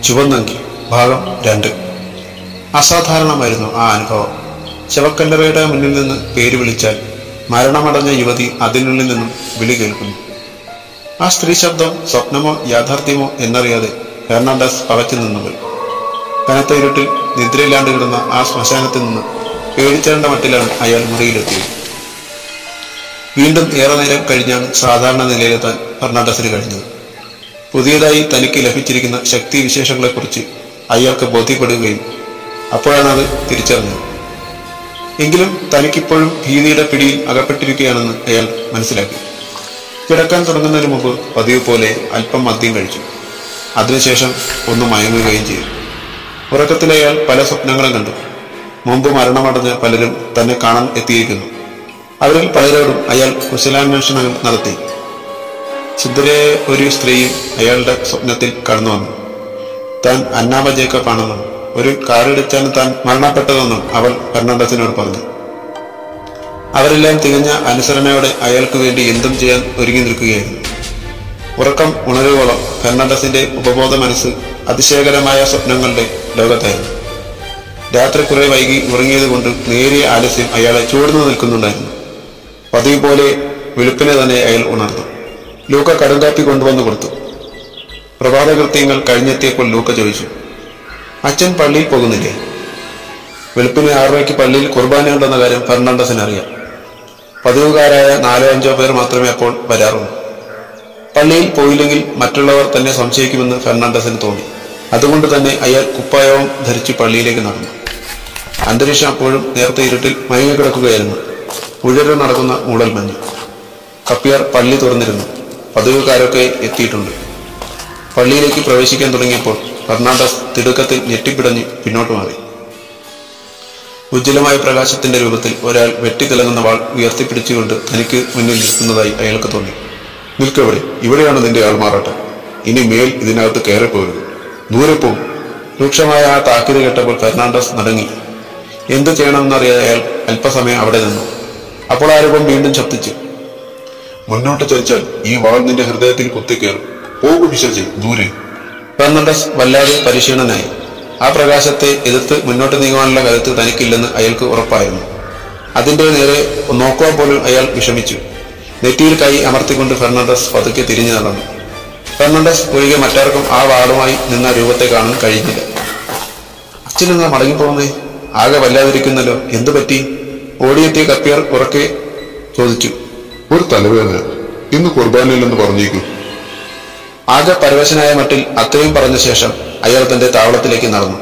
ചുവന്നങ്കി ഭാഗം രണ്ട് അസാധാരണമായിരുന്നു ആ അനുഭവം ശവക്കല്ലറയുടെ മുന്നിൽ നിന്ന് പേര് വിളിച്ചാൽ മരണമടഞ്ഞ യുവതി അതിനുള്ളിൽ നിന്നും വിളി കേൾക്കുന്നു ആ സ്ത്രീ ശബ്ദം സ്വപ്നമോ യാഥാർത്ഥ്യമോ എന്നറിയാതെ ഫെർണാണ്ടസ് പകച്ചു നിന്നുപോയി കനത്ത ഇരുട്ടിൽ നിദ്രയില്ലാണ്ട് കിടന്ന ആ ശ്മശാനത്തിൽ നിന്ന് പേടിച്ചേണ്ട മട്ടിലാണ് അയാൾ മുറിയിലെത്തിയത് വീണ്ടും ഏറെ നേരം കഴിഞ്ഞാണ് സാധാരണ നിലയിലെത്താൻ ഫെർണാണ്ടസിന് കഴിഞ്ഞത് പുതിയതായി തനിക്ക് ലഭിച്ചിരിക്കുന്ന ശക്തി വിശേഷങ്ങളെക്കുറിച്ച് അയാൾക്ക് ബോധ്യപ്പെടുകയും അപ്പോഴാണ് അത് തിരിച്ചറിഞ്ഞത് എങ്കിലും തനിക്കിപ്പോഴും ഭീതിയുടെ പിടിയിൽ അകപ്പെട്ടിരിക്കുകയാണെന്ന് അയാൾ മനസ്സിലാക്കി കിടക്കാൻ തുടങ്ങുന്നതിന് മുമ്പ് പതിവ് പോലെ അല്പം മദ്യം കഴിച്ചു അതിനുശേഷം ഒന്ന് മയങ്ങുകയും ചെയ്തു ഉറക്കത്തിലെ അയാൾ പല സ്വപ്നങ്ങളും കണ്ടു മുമ്പ് മരണമടഞ്ഞ പലരും തന്നെ കാണാൻ എത്തിയിരിക്കുന്നു അവരിൽ പലരോടും അയാൾ കുശലാന്വേഷണങ്ങൾ നടത്തി ശുദ്ധരായ ഒരു സ്ത്രീയും അയാളുടെ സ്വപ്നത്തിൽ കടന്നു വന്നു താൻ അന്നാമ ജേക്കബ് ആണെന്നും ഒരു കാറിടിച്ചാണ് താൻ മരണപ്പെട്ടതെന്നും അവൾ ഫെർണാണ്ടസിനോട് പറഞ്ഞു അവരെല്ലാം തികഞ്ഞ അനുസരണയോടെ അയാൾക്ക് വേണ്ടി എന്തും ചെയ്യാൻ ഒരുങ്ങി നിൽക്കുകയായിരുന്നു ഉറക്കം ഉണരുവോളം ഫെർണാണ്ടസിന്റെ ഉപബോധ മനസ്സ് അതിശയകരമായ സ്വപ്നങ്ങളുടെ ലോകത്തായിരുന്നു രാത്രി കുറെ വൈകി ഉറങ്ങിയതുകൊണ്ട് നേരിയ ആലസ്യം അയാളെ ചൂടുന്നു നിൽക്കുന്നുണ്ടായിരുന്നു പതിവ് പോലെ വെളുപ്പിനെ തന്നെ അയാൾ ഉണർന്നു ലൂക്ക കടുങ്കാപ്പി കൊണ്ടുവന്നു കൊടുത്തു പ്രഭാതകൃത്യങ്ങൾ കഴിഞ്ഞെത്തിയപ്പോൾ ലൂക്ക ചോദിച്ചു അച്ഛൻ പള്ളിയിൽ പോകുന്നില്ലേ വെളുപ്പിന് ആറരയ്ക്ക് പള്ളിയിൽ കുർബാനയുണ്ടെന്ന കാര്യം ഫെർണാണ്ടസിന് അറിയാം പതിവുകാരായ നാലോ അഞ്ചോ പേർ മാത്രമേ അപ്പോൾ വരാറുള്ളൂ പള്ളിയിൽ പോയില്ലെങ്കിൽ മറ്റുള്ളവർ തന്നെ സംശയിക്കുമെന്ന് ഫെർണാണ്ടസിന് തോന്നി അതുകൊണ്ട് തന്നെ അയാൾ കുപ്പായവും ധരിച്ച് പള്ളിയിലേക്ക് നടന്നു അന്തരീക്ഷം അപ്പോഴും നേരത്തെ ഇരുട്ടിൽ മയങ്ങിക്കിടക്കുകയായിരുന്നു ഉഴരു നടക്കുന്ന മൂടൽ മഞ്ഞ് കപ്പിയാർ പള്ളി തുറന്നിരുന്നു പതിവുകാരൊക്കെ എത്തിയിട്ടുണ്ട് പള്ളിയിലേക്ക് പ്രവേശിക്കാൻ തുടങ്ങിയപ്പോൾ ഫെർണാണ്ടസ് തിടുക്കത്തിൽ ഞെട്ടിപ്പിടഞ്ഞ് പിന്നോട്ട് മാറി ഉജ്ജ്വലമായ പ്രകാശത്തിന്റെ രൂപത്തിൽ ഒരാൾ വെട്ടിത്തിളങ്ങുന്ന വാൾ ഉയർത്തിപ്പിടിച്ചുകൊണ്ട് തനിക്ക് മുന്നിൽ നിൽക്കുന്നതായി അയാൾക്ക് തോന്നി നിൽക്കവിടെ ഇവിടെയാണ് നിന്റെ ആൾമാറാട്ടം ഇനി മേൽ ഇതിനകത്ത് കയറിപ്പോകരുത് ദൂരെ പോകും രൂക്ഷമായ ആ താക്കീത് കേട്ടപ്പോൾ ഫെർണാണ്ടസ് നടങ്ങി എന്തു ചെയ്യണമെന്നറിയാതെ അയാൾ അല്പസമയം അവിടെ നിന്നു അപ്പോൾ ആ രൂപം വീണ്ടും ശബ്ദിച്ചു മുന്നോട്ട് ചലിച്ചാൽ ഈ വാൾ നിന്റെ ഹൃദയത്തിൽ കുത്തിക്കയറും പോകും വിശ്വസിച്ച് ദൂരെ ഫെർണാണ്ടസ് വല്ലാതെ പരിശീലനായി ആ പ്രകാശത്തെ എതിർത്ത് മുന്നോട്ട് നീങ്ങുവാനുള്ള കരുത്ത് തനിക്കില്ലെന്ന് അയാൾക്ക് ഉറപ്പായിരുന്നു അതിന്റെ നേരെ നോക്കുവാൻ പോലും അയാൾ വിഷമിച്ചു നെറ്റിയിൽ കൈ അമർത്തിക്കൊണ്ട് ഫെർണാണ്ടസ് പതുക്കെ തിരിഞ്ഞു നടന്നു ഫെർണാണ്ടസ് ഒഴികെ മറ്റാർക്കും ആ വാളുമായി നിന്ന രൂപത്തെ കാണാൻ കഴിഞ്ഞില്ല അച്ഛനെന്നാ മടങ്ങിപ്പോകുന്നേ ആകെ വല്ലാതിരിക്കുന്നല്ലോ എന്തു പറ്റി ഓടിയെത്തിയ കപ്പിയർ ഉറക്കെ ചോദിച്ചു ഒരു തലവേദന ഇന്ന് കുർബാനയില്ലെന്ന് പറഞ്ഞേക്കൂ ആകെ പരവശനായ മട്ടിൽ അത്രയും പറഞ്ഞ ശേഷം അയാൾ തന്റെ താവളത്തിലേക്ക് നടന്നു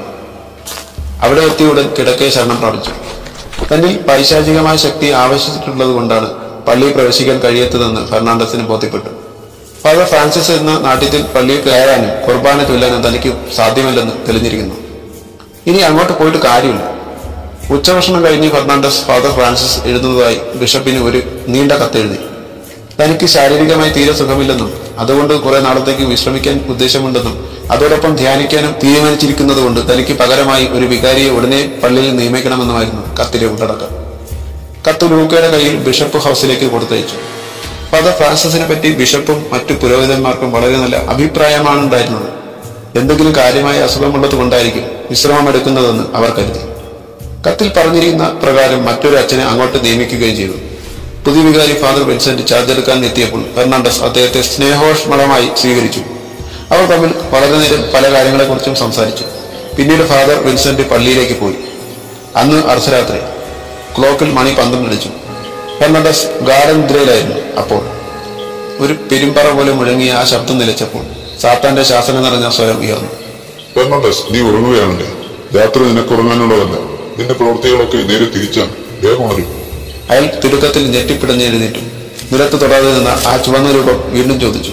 അവിടെ എത്തിയുടൻ കിടക്കയെ ശരണം പ്രാപിച്ചു തന്നിൽ പൈശാചികമായ ശക്തി ആവശ്യിച്ചിട്ടുള്ളത് കൊണ്ടാണ് പള്ളിയിൽ പ്രവേശിക്കാൻ കഴിയാത്തതെന്ന് ഫെർണാണ്ടസിന് ബോധ്യപ്പെട്ടു ഫാദർ ഫ്രാൻസിസ് എന്ന നാട്യത്തിൽ പള്ളിയിൽ കയറാനും കുർബാന ചൊല്ലാനും തനിക്ക് സാധ്യമല്ലെന്ന് തെളിഞ്ഞിരിക്കുന്നു ഇനി അങ്ങോട്ട് പോയിട്ട് കാര്യമില്ല ഉച്ചഭക്ഷണം കഴിഞ്ഞ് ഫെർണാണ്ടസ് ഫാദർ ഫ്രാൻസിസ് എഴുതുന്നതായി ബിഷപ്പിന് ഒരു നീണ്ട കത്തെഴുതി തനിക്ക് ശാരീരികമായി തീരെ സുഖമില്ലെന്നും അതുകൊണ്ട് കുറെ നാളത്തേക്ക് വിശ്രമിക്കാൻ ഉദ്ദേശമുണ്ടെന്നും അതോടൊപ്പം ധ്യാനിക്കാനും തീരുമാനിച്ചിരിക്കുന്നതുകൊണ്ട് തനിക്ക് പകരമായി ഒരു വികാരിയെ ഉടനെ പള്ളിയിൽ നിയമിക്കണമെന്നുമായിരുന്നു കത്തിലെ ഉള്ളടക്കം കത്ത് ലൂക്കയുടെ കയ്യിൽ ബിഷപ്പ് ഹൗസിലേക്ക് കൊടുത്തയച്ചു ഫാദർ ഫ്രാൻസിസിനെ പറ്റി ബിഷപ്പും മറ്റു പുരോഹിതന്മാർക്കും വളരെ നല്ല അഭിപ്രായമാണ് ഉണ്ടായിരുന്നത് എന്തെങ്കിലും കാര്യമായ അസുഖമുള്ളത് കൊണ്ടായിരിക്കും വിശ്രമം എടുക്കുന്നതെന്ന് അവർ കരുതി കത്തിൽ പറഞ്ഞിരിക്കുന്ന പ്രകാരം മറ്റൊരു അച്ഛനെ അങ്ങോട്ട് നിയമിക്കുകയും ചെയ്തു പുതിയ വികാരി ഫാദർ വിൻസെന്റ് ചാർജ് എടുക്കാൻ എത്തിയപ്പോൾ ഫെർണാണ്ടസ് അദ്ദേഹത്തെ സ്നേഹോഷ്മളമായി സ്വീകരിച്ചു അവർ തമ്മിൽ വളരെ നേരം പല കാര്യങ്ങളെക്കുറിച്ചും സംസാരിച്ചു പിന്നീട് ഫാദർ വിൻസെന്റ് പള്ളിയിലേക്ക് പോയി അന്ന് അർദ്ധരാത്രി ക്ലോക്കിൽ മണി പന്ത്രണ്ടടിച്ചു ഫെർണാണ്ടസ് ഗാർഡൻദ്രയിലായിരുന്നു അപ്പോൾ ഒരു പെരുമ്പറ പോലെ മുഴങ്ങിയ ആ ശബ്ദം നിലച്ചപ്പോൾ സാത്താന്റെ ശാസനം നിറഞ്ഞ സ്വയം ഉയർന്നു ഫെർണാണ്ടസ് നീ ഉറങ്ങുകയാണല്ലേ രാത്രി നിനക്ക് ഉറങ്ങാനുള്ളതല്ല നിന്റെ പ്രവൃത്തികളൊക്കെ നേരെ തിരിച്ചാണ് വേഗം ഉണരും അയാൾ തിടുക്കത്തിൽ ഞെട്ടിപ്പിടഞ്ഞ് എഴുന്നേറ്റു നിലത്ത് തൊടാതെ നിന്ന ആ ചുവന്ന രൂപം വീണ്ടും ചോദിച്ചു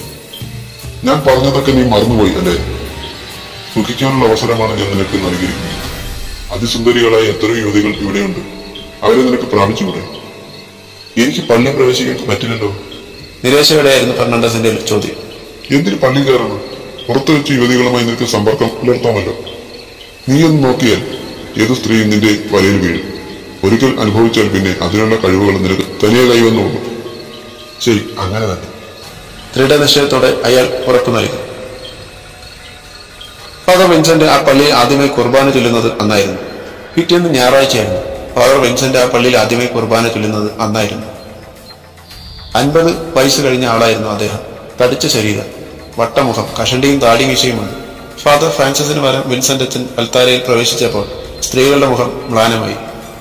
ഞാൻ പറഞ്ഞതൊക്കെ നീ മറന്നുപോയി അല്ലേ സുഖിക്കാനുള്ള അവസരമാണ് ഞാൻ നിനക്ക് നൽകിയിരിക്കുന്നത് അതിസുന്ദരികളായ എത്രയോ യുവതികൾ ഇവിടെയുണ്ട് അവരെ നിനക്ക് പ്രാപിച്ചുകൂടെ എനിക്ക് പള്ളി പ്രവേശിക്കാൻ പറ്റില്ലല്ലോ നിരാശയോടെയായിരുന്നു ഫെർണാണ്ടസിന്റെ ചോദ്യം എന്തിന് പള്ളി കയറണം പുറത്തു വെച്ച് യുവതികളുമായി നിനക്ക് സമ്പർക്കം പുലർത്താമല്ലോ നീ ഒന്ന് നോക്കിയാൽ ഏത് സ്ത്രീയും നിന്റെ വലയിൽ വീഴും ഒരിക്കൽ അനുഭവിച്ചാൽ പിന്നെ അതിനുള്ള കഴിവുകൾ നിനക്ക് തനിയെ കൈവന്നു പോകും ശരി അങ്ങനെ തന്നെ ദൃഢനിശ്ചയത്തോടെ അയാൾ ഉറപ്പു നൽകി ഫാദർ വിൻസെന്റ് ആ പള്ളിയിൽ ആദ്യമായി കുർബാന ചൊല്ലുന്നത് അന്നായിരുന്നു പിറ്റേന്ന് ഞായറാഴ്ചയായിരുന്നു ഫാദർ വിൻസെന്റ് ആ പള്ളിയിൽ ആദ്യമായി കുർബാന ചൊല്ലുന്നത് അന്നായിരുന്നു അൻപത് വയസ്സ് കഴിഞ്ഞ ആളായിരുന്നു അദ്ദേഹം തടിച്ച ശരീരം വട്ടമുഖം കഷണ്ടിയും താടിമീശയുമാണ് ഫാദർ ഫ്രാൻസിസിന് പകരം വിൻസെന്റ് അച്ഛൻ അൽത്താരയിൽ പ്രവേശിച്ചപ്പോൾ സ്ത്രീകളുടെ മുഖം മ്ലാനമായി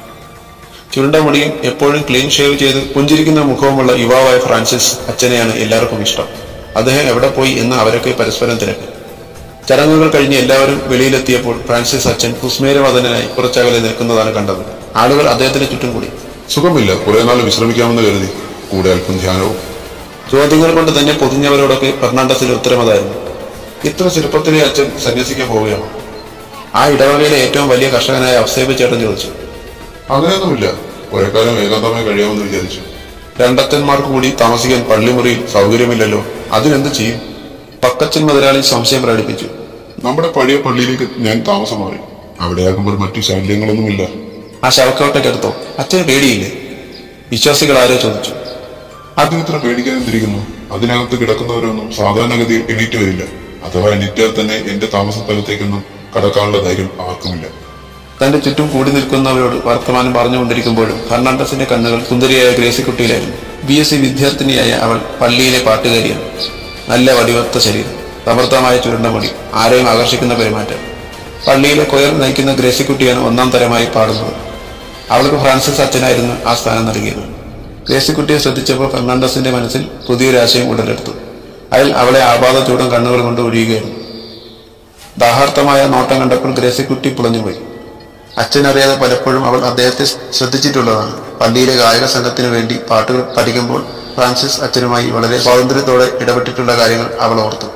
ചുരുണ്ട മുടിയും എപ്പോഴും ക്ലീൻ ഷേവ് ചെയ്ത് പുഞ്ചിരിക്കുന്ന മുഖവുമുള്ള യുവാവായ ഫ്രാൻസിസ് അച്ഛനെയാണ് എല്ലാവർക്കും ഇഷ്ടം അദ്ദേഹം എവിടെ പോയി എന്ന് അവരൊക്കെ പരസ്പരം തിരക്കി ചടങ്ങുകൾ കഴിഞ്ഞ് എല്ലാവരും വെളിയിലെത്തിയപ്പോൾ ഫ്രാൻസിസ് അച്ഛൻ കുസ്മേരവദനായി കുറച്ചകലെ നിൽക്കുന്നതാണ് കണ്ടത് ആളുകൾ അദ്ദേഹത്തിന് ചുറ്റും കൂടി സുഖമില്ല കുറെ നാൾ വിശ്രമിക്കാമെന്ന് കരുതി കൂടെ അല്പം ധ്യാനവും ചോദ്യങ്ങൾ കൊണ്ട് തന്നെ പൊതിഞ്ഞവരോടൊക്കെ ഫെർണാണ്ടസിന്റെ ഉത്തരമതായിരുന്നു ഇത്ര ചെറുപ്പത്തിലെ അച്ഛൻ സന്യസിക്കാൻ പോവുകയാണ് ആ ഇടവകയിലെ ഏറ്റവും വലിയ കർഷകനായ അവസേബ് ചേട്ടൻ ചോദിച്ചു അങ്ങനെയൊന്നുമില്ല കുറെ കാലം ഏകാന്തമായി കഴിയാമെന്ന് വിചാരിച്ചു രണ്ടച്ഛന്മാർക്ക് കൂടി താമസിക്കാൻ പള്ളിമുറിയിൽ സൗകര്യമില്ലല്ലോ അതിനെന്ത് ചെയ്യും പക്കച്ചൻ മുതലാളി സംശയം പ്രകടിപ്പിച്ചു നമ്മുടെ പഴയ പള്ളിയിലേക്ക് ഞാൻ താമസം മാറി അവിടെയാകുമ്പോൾ മറ്റു ശല്യങ്ങളൊന്നുമില്ല ആ ശവക്കോട്ടയ്ക്കടുത്തോ അച്ഛന് പേടിയില്ലേ വിശ്വാസികൾ ആരോ ചോദിച്ചു അതിന് ഇത്ര പേടിക്കാൻ എന്തിരിക്കുന്നു അതിനകത്ത് കിടക്കുന്നവരൊന്നും സാധാരണഗതിയിൽ എണീറ്റ് വരില്ല അഥവാ എണീറ്റാൽ തന്നെ എന്റെ താമസ സ്ഥലത്തേക്കൊന്നും കടക്കാനുള്ള ധൈര്യം ആർക്കുമില്ല തന്റെ ചുറ്റും കൂടി നിൽക്കുന്നവരോട് വർത്തമാനം പറഞ്ഞുകൊണ്ടിരിക്കുമ്പോഴും ഫെർണാണ്ടസിന്റെ കണ്ണുകൾ സുന്ദരിയായ ഗ്രേസിക്കുട്ടിയിലായിരുന്നു ബി എസ് സി വിദ്യാർത്ഥിനിയായ അവൾ പള്ളിയിലെ പാട്ടുകാരിയാണ് നല്ല വടിവത്ത ശരീരം സമൃദ്ധമായ ചുരുണ്ട മുടി ആരെയും ആകർഷിക്കുന്ന പെരുമാറ്റം പള്ളിയിലെ കൊയർ നയിക്കുന്ന ഗ്രേസിക്കുട്ടിയാണ് ഒന്നാം തരമായി പാടുന്നത് അവൾക്ക് ഫ്രാൻസിസ് അച്ഛനായിരുന്നു ആ സ്ഥാനം നൽകിയത് ഗ്രേസിക്കുട്ടിയെ ശ്രദ്ധിച്ചപ്പോൾ ഫെർണാണ്ടസിന്റെ മനസ്സിൽ പുതിയൊരു ആശയം ഉടലെടുത്തു അയാൾ അവളെ ആപാത ചൂടം കണ്ണുകൾ കൊണ്ട് ഒഴിയുകയായിരുന്നു ദാഹാർത്ഥമായ നോട്ടം കണ്ടപ്പോൾ ഗ്രേസിക്കുട്ടി പുളഞ്ഞുപോയി അച്ഛനറിയാതെ പലപ്പോഴും അവൾ അദ്ദേഹത്തെ ശ്രദ്ധിച്ചിട്ടുള്ളതാണ് പള്ളിയിലെ ഗായക സംഘത്തിനു വേണ്ടി പാട്ടുകൾ പഠിക്കുമ്പോൾ ഫ്രാൻസിസ് അച്ഛനുമായി വളരെ സ്വാതന്ത്ര്യത്തോടെ ഇടപെട്ടിട്ടുള്ള കാര്യങ്ങൾ അവൾ ഓർത്തു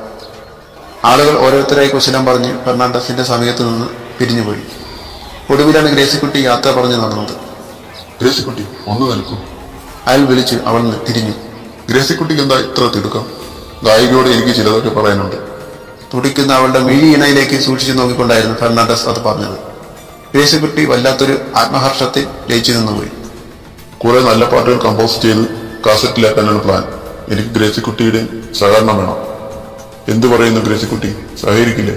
ആളുകൾ ഓരോരുത്തരായി കുശലം പറഞ്ഞ് ഫെർണാണ്ടസിന്റെ സമയത്തു നിന്ന് പിരിഞ്ഞുപോയി ഒടുവിലാണ് ഗ്രേസിക്കുട്ടി യാത്ര പറഞ്ഞു നടന്നത് ഗ്രേസിക്കുട്ടി ഒന്ന് നിൽക്കൂ അയാൾ വിളിച്ചു അവൾ തിരിഞ്ഞു ഗ്രേസിക്കുട്ടിക്ക് എന്താ ഇത്ര തിടുക്കം ഗായികയോട് എനിക്ക് ചിലതൊക്കെ പറയാനുണ്ട് തുടിക്കുന്ന അവളുടെ മിഴി ഇണയിലേക്ക് സൂക്ഷിച്ചു നോക്കിക്കൊണ്ടായിരുന്നു ഫെർണാണ്ടസ് അത് പറഞ്ഞത് ഗ്രേസിക്കുട്ടി വല്ലാത്തൊരു ആത്മഹർഷത്തിൽ ലയിച്ചു നിന്നുപോയി കുറെ നല്ല പാട്ടുകൾ കമ്പോസ് ചെയ്ത് കാസറ്റിലാക്കാനാണ് പ്ലാൻ എനിക്ക് ഗ്രേസിക്കുട്ടിയുടെ സഹകരണം വേണം എന്തു പറയുന്നു ഗ്രേസിക്കുട്ടി സഹകരിക്കില്ലേ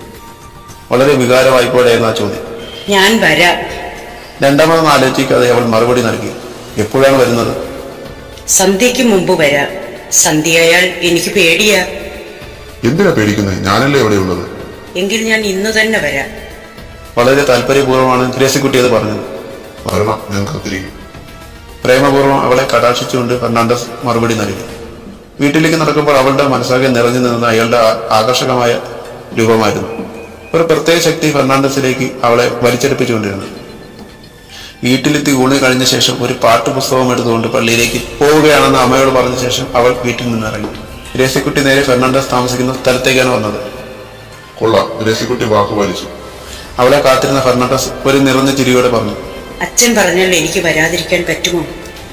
വളരെ വികാരവായ്പോടെയായിരുന്നു ആ ചോദ്യം ഞാൻ വരാം രണ്ടാമത് ആലോചിക്കാതെ അവൾ മറുപടി നൽകി എപ്പോഴാണ് വരുന്നത് സന്ധ്യയ്ക്ക് മുമ്പ് വരാം സന്ധ്യയായാൽ എനിക്ക് പേടിയാ എന്തിനാ പേടിക്കുന്നത് ഞാനല്ലേ എവിടെയുള്ളത് എങ്കിൽ ഞാൻ ഇന്ന് തന്നെ വരാം വളരെ താല്പര്യപൂർവ്വമാണ് ഗ്രേസിക്കുട്ടി അത് പറഞ്ഞത് വരണം ഞാൻ കാത്തിരിക്കും പ്രേമപൂർവ്വം അവളെ കടാക്ഷിച്ചുകൊണ്ട് ഫെർണാണ്ടസ് മറുപടി നൽകി വീട്ടിലേക്ക് നടക്കുമ്പോൾ അവളുടെ മനസ്സാകെ നിറഞ്ഞു നിന്നത് അയാളുടെ ആ- ആകർഷകമായ രൂപമായിരുന്നു ഒരു പ്രത്യേക ശക്തി ഫെർണാണ്ടസിലേക്ക് അവളെ വലിച്ചെടുപ്പിച്ചുകൊണ്ടിരുന്നു വീട്ടിലെത്തി ഊണ് കഴിഞ്ഞ ശേഷം ഒരു പാട്ട് പുസ്തകം എടുത്തുകൊണ്ട് പള്ളിയിലേക്ക് പോവുകയാണെന്ന് അമ്മയോട് പറഞ്ഞ ശേഷം അവൾ വീട്ടിൽ നിന്ന് ഇറങ്ങി ഗ്രേസിക്കുട്ടി നേരെ ഫെർണാണ്ടസ് താമസിക്കുന്ന സ്ഥലത്തേക്കാണ് വന്നത് കൊള്ളാം ഗ്രേസിക്കുട്ടി വാക്ക് പാലിച്ചു അവളെ കാത്തിരുന്ന ഫെർണാണ്ടസ് ഒരു നിറഞ്ഞ ചിരിയോടെ പറഞ്ഞു അച്ഛൻ പറഞ്ഞാൽ എനിക്ക് വരാതിരിക്കാൻ പറ്റുമോ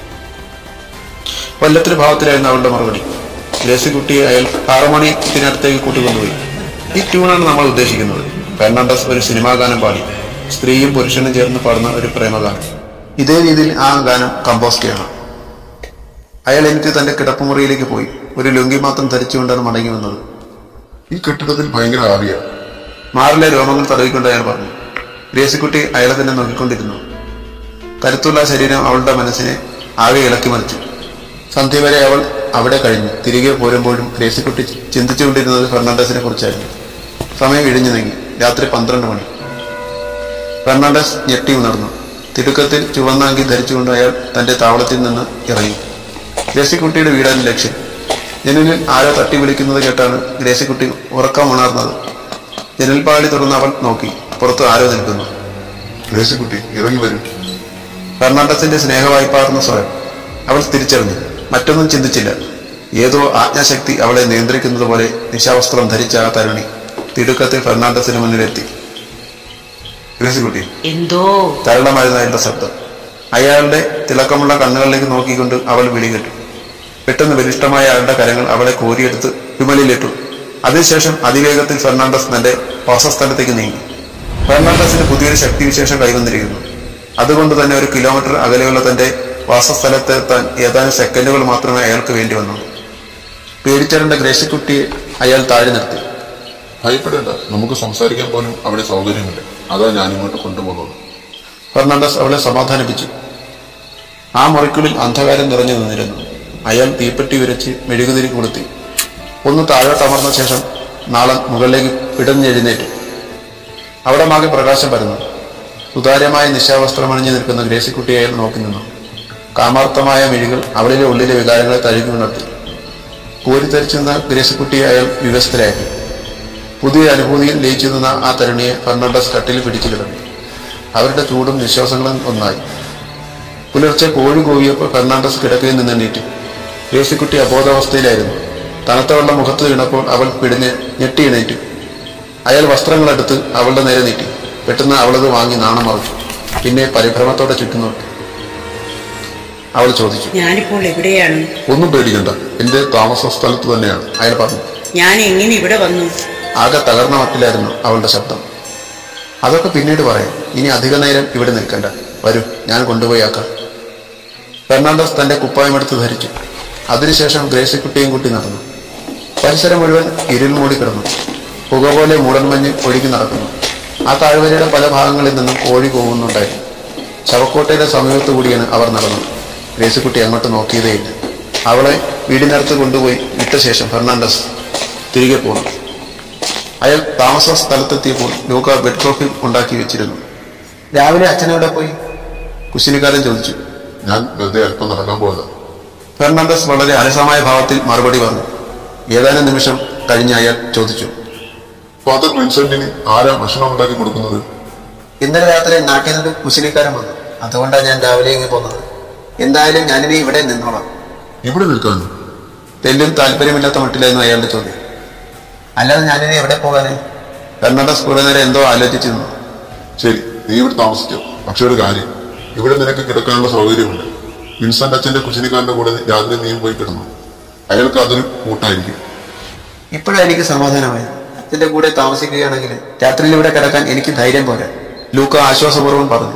കൊല്ലത്തിന് ഭാവത്തിലായിരുന്നു അവളുടെ മറുപടി ഗ്രേസിക്കുട്ടിയെ അയാൾ ആറുമണിത്തിനടുത്തേക്ക് കൂട്ടിക്കൊണ്ടുപോയി ഈ ട്യൂണാണ് നമ്മൾ ഉദ്ദേശിക്കുന്നത് ഫെർണാണ്ടസ് ഒരു സിനിമാ ഗാനം പാടി സ്ത്രീയും പുരുഷനും ചേർന്ന് പാടുന്ന ഒരു പ്രേമഗാനം ഇതേ രീതിയിൽ ആ ഗാനം കമ്പോസ് ചെയ്യണം അയാൾ എനിക്ക് തന്റെ കിടപ്പുമുറിയിലേക്ക് പോയി ഒരു ലുങ്കി മാത്രം ധരിച്ചുകൊണ്ടാണ് മടങ്ങി വന്നത് ഈ കെട്ടിടത്തിൽ ഭയങ്കര ആവിയ മാറിലെ രോമങ്ങൾ തടവിക്കൊണ്ട് അയാൾ പറഞ്ഞു ഗ്രേസിക്കുട്ടി അയാളെ തന്നെ നോക്കിക്കൊണ്ടിരുന്നു കരുത്തുള്ള ശരീരം അവളുടെ മനസ്സിനെ ആകെ ഇളക്കി മറിച്ചു സന്ധ്യ വരെ അവൾ അവിടെ കഴിഞ്ഞു തിരികെ പോരുമ്പോഴും ഗ്രേസിക്കുട്ടി ചിന്തിച്ചുകൊണ്ടിരുന്നത് ഫെർണാണ്ടസിനെ കുറിച്ചായിരുന്നു സമയം ഇഴിഞ്ഞു നീങ്ങി രാത്രി പന്ത്രണ്ട് മണി ഫെർണാണ്ടസ് ഞെട്ടി ഉണർന്നു തിടുക്കത്തിൽ ചുവന്നാങ്കി ധരിച്ചുകൊണ്ട് അയാൾ തന്റെ താവളത്തിൽ നിന്ന് ഇറങ്ങി ഗ്രേസിക്കുട്ടിയുടെ വീടാണ് ലക്ഷ്യം ജനലിൽ ആരോ തട്ടി വിളിക്കുന്നത് കേട്ടാണ് ഗ്രേസിക്കുട്ടി ഉറക്കം ഉണർന്നത് ജനൽപ്പാളി തുറന്ന് അവൾ നോക്കി പുറത്ത് ആരോ നിൽക്കുന്നു ഗ്രേസിക്കുട്ടി ഇറങ്ങി വരും ഫെർണാണ്ടസിന്റെ സ്നേഹവായ്പാർന്ന സ്വയം അവൾ തിരിച്ചറിഞ്ഞു മറ്റൊന്നും ചിന്തിച്ചില്ല ഏതോ ആജ്ഞാശക്തി അവളെ നിയന്ത്രിക്കുന്നത് പോലെ നിശാവസ്ത്രം ധരിച്ച ആ തരുണി തിടുക്കത്തിൽ ഫെർണാണ്ടസിന് മുന്നിലെത്തി ഗ്രേസിക്കുട്ടി എന്തോ തരളമായിരുന്ന അയാളുടെ ശബ്ദം അയാളുടെ തിളക്കമുള്ള കണ്ണുകളിലേക്ക് നോക്കിക്കൊണ്ട് അവൾ വിളികെട്ടു പെട്ടെന്ന് ബലിഷ്ടമായ അയാളുടെ കരങ്ങൾ അവളെ കോരിയെടുത്ത് വിമലിലിട്ടു അതിനുശേഷം അതിവേഗത്തിൽ ഫെർണാണ്ടസ് തന്റെ വാസസ്ഥലത്തേക്ക് നീങ്ങി ഫെർണാണ്ടസിന് പുതിയൊരു ശക്തിവിശേഷം കൈവന്നിരിക്കുന്നു അതുകൊണ്ട് തന്നെ ഒരു കിലോമീറ്റർ അകലെയുള്ള തന്റെ വാസസ്ഥലത്തെത്താൻ ഏതാനും സെക്കൻഡുകൾ മാത്രമേ അയാൾക്ക് വേണ്ടി വന്നുള്ളൂ പേടിച്ചരണ്ട ഗ്രേസിക്കുട്ടിയെ അയാൾ താഴെ നിർത്തി ഭയപ്പെടേണ്ട നമുക്ക് സംസാരിക്കാൻ പോലും അവിടെ സൗകര്യമില്ല അതാ ഞാൻ ഇങ്ങോട്ട് കൊണ്ടുപോകുന്നത് ഫെർണാണ്ടസ് അവളെ സമാധാനിപ്പിച്ചു ആ മുറിക്കുള്ളിൽ അന്ധകാരം നിറഞ്ഞു നിന്നിരുന്നു അയാൾ തീപ്പെട്ടി ഉരച്ച് മെഴുകുതിരി കൊളുത്തി ഒന്ന് താഴോട്ടമർന്ന ശേഷം നാളൻ മുകളിലേക്ക് പിടഞ്ഞെഴുന്നേറ്റു അവിടെ മാകെ പ്രകാശം പരന്നു സുതാര്യമായ നിശാവസ്ത്രമണിഞ്ഞു നിൽക്കുന്ന ഗ്രേസിക്കുട്ടി അയാൾ നോക്കി നിന്നു കാമാർത്ഥമായ മിഴികൾ അവളിലെ ഉള്ളിലെ വികാരങ്ങളെ തഴുകി ഉണർത്തി കോരിത്തരിച്ചു നിന്ന ഗ്രേസിക്കുട്ടിയെ അയാൾ വിവസ്തരാക്കി പുതിയ അനുഭൂതിയിൽ ലയിച്ചു നിന്ന ആ തരുണിയെ ഫെർണാണ്ടസ് കട്ടിൽ പിടിച്ചു കിടന്നു അവരുടെ ചൂടും നിശ്വാസങ്ങളും ഒന്നായി പുലർച്ചെ കോഴി കൂവിയപ്പോൾ ഫെർണാണ്ടസ് കിടക്കയിൽ നിന്ന് എണീറ്റു ഗ്രേസിക്കുട്ടി അബോധാവസ്ഥയിലായിരുന്നു തണുത്ത വെള്ളം മുഖത്ത് വീണപ്പോൾ അവൾ പിടിഞ്ഞ് ഞെട്ടി എണീറ്റു അയാൾ വസ്ത്രങ്ങളെടുത്ത് അവളുടെ നേരെ നീട്ടി പെട്ടെന്ന് അവളത് വാങ്ങി നാണം മറച്ചു പിന്നെ പരിഭ്രമത്തോടെ ചുറ്റും നോക്കി അവൾ ചോദിച്ചു ഞാനിപ്പോൾ എവിടെയാണ് ഒന്നും പേടിക്കണ്ട എന്റെ താമസ സ്ഥലത്ത് തന്നെയാണ് അയാൾ പറഞ്ഞു ഞാൻ എങ്ങനെ ഇവിടെ വന്നു ആകെ തകർന്ന മട്ടിലായിരുന്നു അവളുടെ ശബ്ദം അതൊക്കെ പിന്നീട് പറയാം ഇനി അധിക നേരം ഇവിടെ നിൽക്കണ്ട വരൂ ഞാൻ കൊണ്ടുപോയി ആക്കാം ഫെർണാണ്ടസ് തന്റെ കുപ്പായം എടുത്ത് ധരിച്ചു അതിനുശേഷം ഗ്രേസിക്കുട്ടിയും കുട്ടി നടന്നു പരിസരം മുഴുവൻ ഇരുൾ മൂടി കിടന്നു പുക പോലെ മൂടൽമഞ്ഞ് ഒഴുകി നടക്കുന്നു ആ താഴ്വരയുടെ പല ഭാഗങ്ങളിൽ നിന്നും കോഴി പോകുന്നുണ്ടായിരുന്നു ശവക്കോട്ടയുടെ സമീപത്തു കൂടിയാണ് അവർ നടന്നത് ഗ്രേസിക്കുട്ടി അങ്ങോട്ട് നോക്കിയതേയില്ല അവളെ വീടിനടുത്ത് കൊണ്ടുപോയി വിട്ട ശേഷം ഫെർണാണ്ടസ് തിരികെ പോന്നു അയാൾ താമസ സ്ഥലത്തെത്തിയപ്പോൾ ലൂക്ക ബെഡ് കോഫി ഉണ്ടാക്കി വെച്ചിരുന്നു രാവിലെ അച്ഛനവിടെ പോയി കുശിനിക്കാരൻ ചോദിച്ചു ഞാൻ വെറുതെ അല്പം നടക്കാൻ പോയതാ ഫെർണാണ്ടസ് വളരെ അലസമായ ഭാവത്തിൽ മറുപടി പറഞ്ഞു ഏതാനും നിമിഷം കഴിഞ്ഞ് അയാൾ ചോദിച്ചു ഫാദർ വിൻസെന്റിന് ആരാ ഭക്ഷണം ഉണ്ടാക്കി കൊടുക്കുന്നത് ഇന്നലെ രാത്രി നാട്ടിൽ നിന്ന് കുശിനിക്കാരൻ വന്നു അതുകൊണ്ടാണ് ഞാൻ രാവിലെ ഇങ്ങ് പോന്നത് എന്തായാലും ഞാനിനി ഇവിടെ നിന്നോളാം ഇവിടെ നിൽക്കാനും തെല്ലും താല്പര്യമില്ലാത്ത മട്ടിലായിരുന്നു അയാളുടെ ചോദ്യം അല്ലാതെ ഞാനിനി എവിടെ പോകാന് ഫെർണാണ്ടസ് കുറെ നേരം എന്തോ ആലോചിച്ചു നിന്നു ശരി നീ ഇവിടെ താമസിച്ചോ പക്ഷെ ഒരു കാര്യം ഇവിടെ നിനക്ക് കിടക്കാനുള്ള സൗകര്യമുണ്ട് വിൻസെന്റ് അച്ഛന്റെ കുശിനിക്കാരന്റെ കൂടെ രാത്രി നീയും പോയി കിടന്നു അയാൾക്ക് അതൊരു കൂട്ടായിരിക്കും ഇപ്പോഴാണ് എനിക്ക് സമാധാനമായത് അച്ഛന്റെ കൂടെ താമസിക്കുകയാണെങ്കിൽ രാത്രിയിൽ ഇവിടെ കിടക്കാൻ എനിക്ക് ധൈര്യം പോരാ ലൂക്ക ആശ്വാസപൂർവ്വം പറഞ്ഞു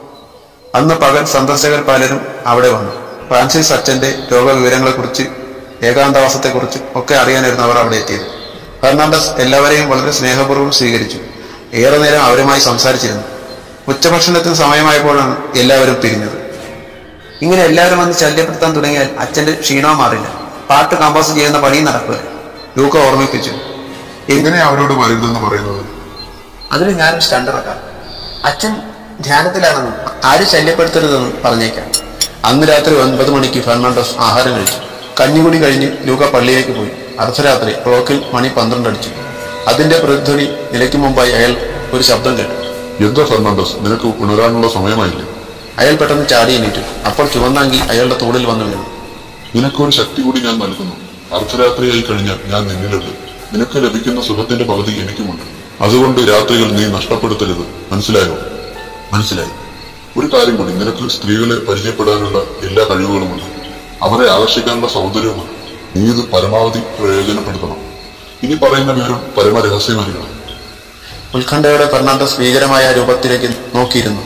അന്ന് പകൽ സന്ദർശകർ പലരും അവിടെ വന്നു ഫ്രാൻസിസ് അച്ഛന്റെ രോഗവിവരങ്ങളെക്കുറിച്ച് ഏകാന്തവാസത്തെക്കുറിച്ച് ഒക്കെ അറിയാനായിരുന്നു അവർ അവിടെ എത്തിയത് ഫെർണാണ്ടസ് എല്ലാവരെയും വളരെ സ്നേഹപൂർവ്വം സ്വീകരിച്ചു ഏറെ നേരം അവരുമായി സംസാരിച്ചിരുന്നു ഉച്ചഭക്ഷണത്തിന് സമയമായപ്പോഴാണ് എല്ലാവരും പിരിഞ്ഞത് ഇങ്ങനെ എല്ലാവരും വന്ന് ശല്യപ്പെടുത്താൻ തുടങ്ങിയാൽ അച്ഛന്റെ ക്ഷീണവും മാറില്ല പാട്ട് കമ്പോസ് ചെയ്യുന്ന പണിയും നടക്കുക ലൂക്ക ഓർമ്മിപ്പിച്ചു എങ്ങനെ അവരോട് വരരുതെന്ന് പറയുന്നത് അതിന് ഞാനൊരു സ്റ്റണ്ട് ഇറക്കാം അച്ഛൻ ധ്യാനത്തിലാണെന്നും ആരും ശല്യപ്പെടുത്തരുതെന്നും പറഞ്ഞേക്കാം അന്ന് രാത്രി ഒൻപത് മണിക്ക് ഫെർണാണ്ടോസ് ആഹാരം കഴിച്ചു കഞ്ഞികുടി കഴിഞ്ഞ് ലൂക്ക പള്ളിയിലേക്ക് പോയി അർദ്ധരാത്രി ക്ലോക്കിൽ മണി പന്ത്രണ്ട് അടിച്ചു അതിന്റെ പ്രതിധ്വനി നിലയ്ക്ക് മുമ്പായി അയാൾ ഒരു ശബ്ദം കേട്ടു എന്താ ഫെർണാണ്ടസ് നിനക്ക് ഉണരാനുള്ള സമയമായില്ലേ അയാൾ പെട്ടെന്ന് ചാടി എണീറ്റു അപ്പോൾ ചുവന്നാങ്കി അയാളുടെ തോളിൽ വന്നു വീണു നിനക്കൊരു ശക്തി കൂടി ഞാൻ നൽകുന്നു അർദ്ധരാത്രിയായി കഴിഞ്ഞാൽ ഞാൻ നിന്നിലുണ്ട് നിനക്ക് ലഭിക്കുന്ന സുഖത്തിന്റെ പകുതി എനിക്കുമുണ്ട് അതുകൊണ്ട് രാത്രികൾ നീ നഷ്ടപ്പെടുത്തരുത് മനസ്സിലായോ മനസ്സിലായി ഒരു കാര്യം കൂടി നിനക്ക് സ്ത്രീകളെ പരിചയപ്പെടാനുള്ള എല്ലാ കഴിവുകളുമുണ്ട് അവരെ ആകർഷിക്കാനുള്ള സൗന്ദര്യവുമുണ്ട് നീ ഇത് പരമാവധി പ്രയോജനപ്പെടുത്തണം ഇനി പറയുന്ന വിവരം പരമരഹസ്യമായിരിക്കണം ഉത്കണ്ഠയോടെ ഫെർണാണ്ടസ് ഭീകരമായ രൂപത്തിലേക്ക് നോക്കിയിരുന്നു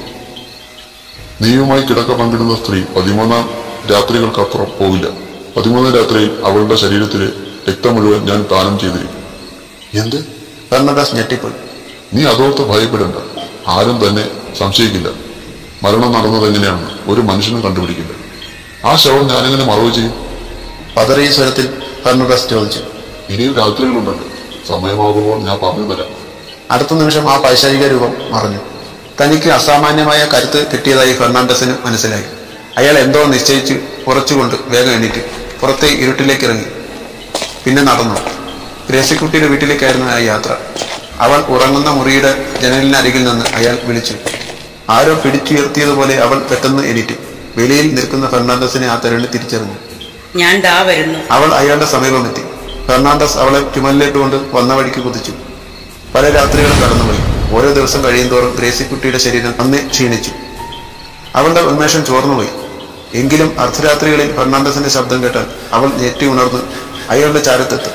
നീയുമായി കിടക്ക പങ്കിടുന്ന സ്ത്രീ പതിമൂന്നാം രാത്രികൾക്കപ്പുറം പോവില്ല പതിമൂന്നാം രാത്രിയിൽ അവളുടെ ശരീരത്തിലെ രക്തം മുഴുവൻ ഞാൻ ദാനം ചെയ്തിരിക്കും എന്ത് ഫെർണാണ്ടസ് ഞെട്ടിപ്പോയി നീ അതോർത്ത് ഭയപ്പെടേണ്ട ആരും തന്നെ സംശയിക്കില്ല മരണം നടന്നത് എങ്ങനെയാണെന്ന് ഒരു മനുഷ്യനും കണ്ടുപിടിക്കില്ല ആ ശവം ഞാനെങ്ങനെ മറവ് ചെയ്യും പതറിയ സ്വരത്തിൽ ഫെർണാണ്ടസ് ചോദിച്ചു ഇനിയും രാത്രികളുണ്ടല്ലോ സമയമാകുമ്പോൾ ഞാൻ പറഞ്ഞു തരാം അടുത്ത നിമിഷം ആ പൈശാചിക രൂപം മറഞ്ഞു തനിക്ക് അസാമാന്യമായ കരുത്ത് കിട്ടിയതായി ഫെർണാണ്ടസിന് മനസ്സിലായി അയാൾ എന്തോ നിശ്ചയിച്ച് ഉറച്ചുകൊണ്ട് വേഗം എണീറ്റ് പുറത്തെ ഇരുട്ടിലേക്ക് ഇറങ്ങി പിന്നെ നടന്നു ഗ്രേസിക്കുട്ടിയുടെ വീട്ടിലേക്കായിരുന്നു ആ യാത്ര അവൾ ഉറങ്ങുന്ന മുറിയുടെ ജനലിനരികിൽ നിന്ന് അയാൾ വിളിച്ചു ആരോ പിടിച്ചുയർത്തിയതുപോലെ അവൾ പെട്ടെന്ന് എണീറ്റു വെളിയിൽ നിൽക്കുന്ന ഫെർണാണ്ടസിനെ ആ തരുണി തിരിച്ചറിഞ്ഞു ഞാൻ ദാ വരുന്നു അവൾ അയാളുടെ സമീപമെത്തി ഫെർണാണ്ടസ് അവളെ ചുമലിലേട്ടുകൊണ്ട് വന്ന വഴിക്ക് കുതിച്ചു പല രാത്രികളും കടന്നുപോയി ഓരോ ദിവസം കഴിയുന്തോറും ഗ്രേസിക്കുട്ടിയുടെ ശരീരം നന്നെ ക്ഷീണിച്ചു അവളുടെ ഉന്മേഷം ചോർന്നുപോയി എങ്കിലും അർദ്ധരാത്രികളിൽ ഫെർണാണ്ടസിന്റെ ശബ്ദം കേട്ടാൽ അവൾ ഞെട്ടി ഉണർന്ന് അയാളുടെ ചാരത്തെത്തും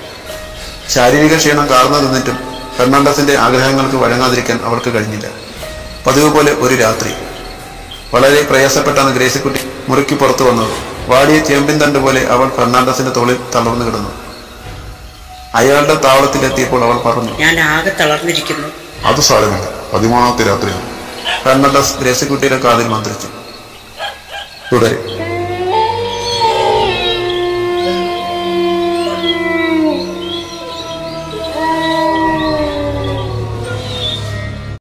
ശാരീരിക ക്ഷീണം കാർന്നു നിന്നിട്ടും ഫെർണാണ്ടസിന്റെ ആഗ്രഹങ്ങൾക്ക് വഴങ്ങാതിരിക്കാൻ അവൾക്ക് കഴിഞ്ഞില്ല പതിവ് പോലെ ഒരു രാത്രി വളരെ പ്രയാസപ്പെട്ടാണ് ഗ്രേസിക്കുട്ടി മുറിക്ക് പുറത്തു വന്നത് വാടിയ ചേമ്പിൻ തണ്ട് പോലെ അവൾ ഫെർണാണ്ടസിന്റെ തോളിൽ തളർന്നു കിടന്നു അയാളുടെ താവളത്തിലെത്തിയപ്പോൾ അവൾ പറഞ്ഞു ഞാൻ ആകെ തളർന്നിരിക്കുന്നു അത് സാരമില്ല പതിമൂന്നാമത്തെ രാത്രിയാണ് കണ്ണട ഗ്രേസിക്കുട്ടിയുടെ കാതിൽ മന്ത്രിച്ചു തുടരും